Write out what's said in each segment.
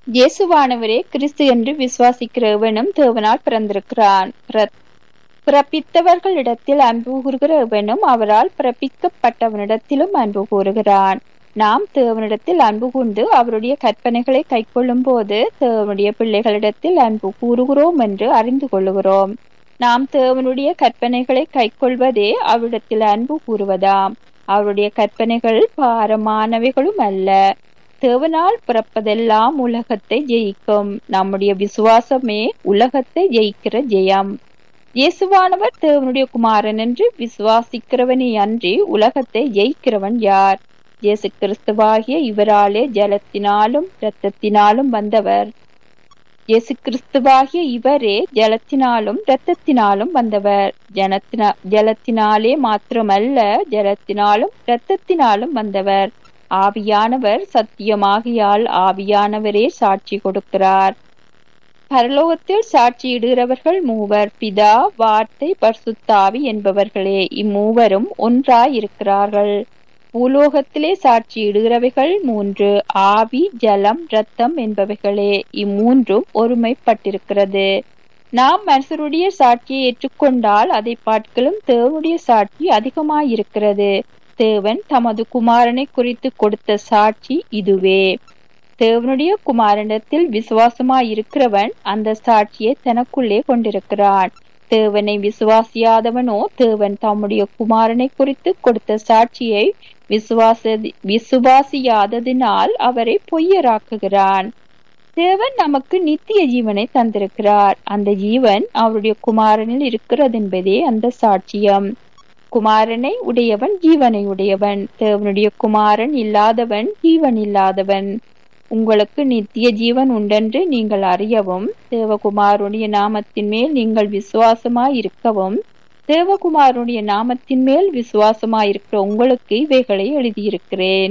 இயேசுவானவரே கிறிஸ்து என்று விசுவாசிக்கிற எவனும் தேவனால் பிறந்திருக்கிறான் பிற- பிறப்பித்தவர்களிடத்தில் அன்பு கூறுகிற எவனும் அவரால் பிறப்பிக்கப்பட்டவனிடத்திலும் அன்பு கூறுகிறான் நாம் தேவனிடத்தில் அன்பு கூர்ந்து அவருடைய கற்பனைகளை கைக்கொள்ளும் போது தேவனுடைய பிள்ளைகளிடத்தில் அன்பு கூறுகிறோம் என்று அறிந்து கொள்ளுகிறோம் நாம் தேவனுடைய கற்பனைகளை கைக்கொள்வதே அவரிடத்தில் அன்பு கூறுவதாம் அவருடைய கற்பனைகள் பாரமானவைகளும் அல்ல தேவனால் பிறப்பதெல்லாம் உலகத்தை ஜெயிக்கும் நம்முடைய விசுவாசமே உலகத்தை ஜெயிக்கிற ஜெயம் இயேசுவானவர் தேவனுடைய குமாரன் என்று விசுவாசிக்கிறவனே அன்றி உலகத்தை ஜெயிக்கிறவன் யார் இயேசு கிறிஸ்துவாகிய இவராலே ஜலத்தினாலும் இரத்தத்தினாலும் வந்தவர் இயேசு கிறிஸ்துவாகிய இவரே ஜலத்தினாலும் இரத்தத்தினாலும் வந்தவர் ஜனத்தினா ஜலத்தினாலே மாத்திரமல்ல ஜலத்தினாலும் இரத்தத்தினாலும் வந்தவர் ஆவியானவர் சத்தியமாகியால் ஆவியானவரே சாட்சி கொடுக்கிறார் பரலோகத்தில் சாட்சியிடுகிறவர்கள் மூவர் பிதா வார்த்தை பர்சுத்தாவி என்பவர்களே இம்மூவரும் ஒன்றாயிருக்கிறார்கள் பூலோகத்திலே சாட்சியிடுகிறவைகள் மூன்று ஆவி ஜலம் இரத்தம் என்பவைகளே இம்மூன்றும் ஒருமைப்பட்டிருக்கிறது நாம் மனுஷருடைய சாட்சியை ஏற்றுக்கொண்டால் அதை பார்க்கலும் தேவனுடைய சாட்சி அதிகமாயிருக்கிறது தேவன் தமது குமாரனை குறித்து கொடுத்த சாட்சி இதுவே தேவனுடைய குமாரனிடத்தில் விசுவாசமாயிருக்கிறவன் அந்த சாட்சியை தனக்குள்ளே கொண்டிருக்கிறான் தேவனை விசுவாசியாதவனோ தேவன் தம்முடைய குமாரனை குறித்து கொடுத்த சாட்சியை விசுவாச விசுவாசியாததினால் அவரை பொய்யராக்குகிறான் தேவன் நமக்கு நித்திய ஜீவனை தந்திருக்கிறார் அந்த ஜீவன் அவருடைய குமாரனில் இருக்கிறது என்பதே அந்த சாட்சியம் குமாரனை உடையவன் ஜீவனை உடையவன் தேவனுடைய குமாரன் இல்லாதவன் ஜீவன் இல்லாதவன் உங்களுக்கு நித்திய ஜீவன் உண்டென்று நீங்கள் அறியவும் தேவகுமாரனுடைய நாமத்தின் மேல் நீங்கள் விசுவாசமாய் இருக்கவும் தேவகுமாரனுடைய நாமத்தின் மேல் விசுவாசமாய் இருக்கிற உங்களுக்கு இவைகளை எழுதியிருக்கிறேன்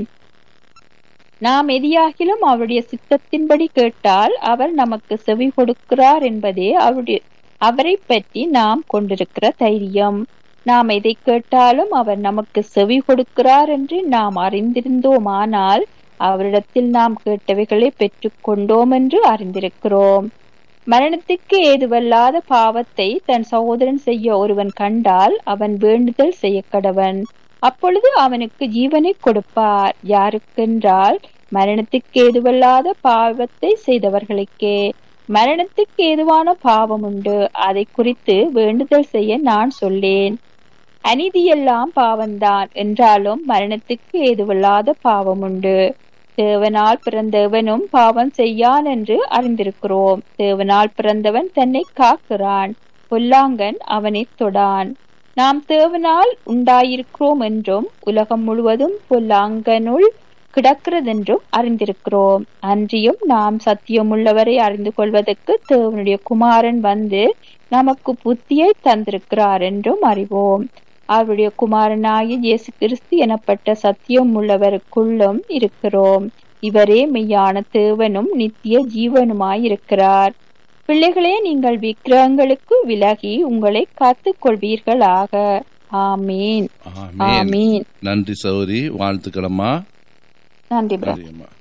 நாம் எதியாகிலும் அவருடைய சித்தத்தின்படி கேட்டால் அவர் நமக்கு செவி கொடுக்கிறார் என்பதே அவருடைய அவரை பற்றி நாம் கொண்டிருக்கிற தைரியம் நாம் எதை கேட்டாலும் அவர் நமக்கு செவி கொடுக்கிறார் என்று நாம் அறிந்திருந்தோமானால் அவரிடத்தில் நாம் கேட்டவைகளை பெற்றுக் கொண்டோம் என்று அறிந்திருக்கிறோம் மரணத்துக்கு ஏதுவல்லாத பாவத்தை தன் சகோதரன் செய்ய ஒருவன் கண்டால் அவன் வேண்டுதல் செய்ய கடவன் அப்பொழுது அவனுக்கு ஜீவனை கொடுப்பார் யாருக்கென்றால் மரணத்துக்கு ஏதுவல்லாத பாவத்தை செய்தவர்களுக்கே மரணத்துக்கு ஏதுவான பாவம் உண்டு அதை குறித்து வேண்டுதல் செய்ய நான் சொல்லேன் அநீதியெல்லாம் பாவம்தான் என்றாலும் மரணத்துக்கு ஏதுவல்லாத பாவம் உண்டு தேவனால் பிறந்தவனும் பாவம் செய்யான் என்று அறிந்திருக்கிறோம் தேவனால் பிறந்தவன் தன்னை காக்கிறான் பொல்லாங்கன் அவனை தொடான் நாம் தேவனால் உண்டாயிருக்கிறோம் என்றும் உலகம் முழுவதும் பொல்லாங்கனுள் கிடக்கிறதென்றும் அறிந்திருக்கிறோம் அன்றியும் நாம் சத்தியமுள்ளவரை அறிந்து கொள்வதற்கு தேவனுடைய குமாரன் வந்து நமக்கு புத்தியை தந்திருக்கிறார் என்றும் அறிவோம் அவருடைய குமாரனாகிய இயேசு கிறிஸ்து எனப்பட்ட சத்தியம் உள்ளவருக்குள்ளும் இருக்கிறோம் இவரே மெய்யான தேவனும் நித்திய ஜீவனுமாயிருக்கிறார் பிள்ளைகளே நீங்கள் விக்கிரகங்களுக்கு விலகி உங்களை காத்துக் கொள்வீர்களாக ஆமீன் ஆமென் ஆமீன் நன்றி சௌரி வாழ்த்துக்களம்மா நன்றி பிரதர் நன்றியம்மா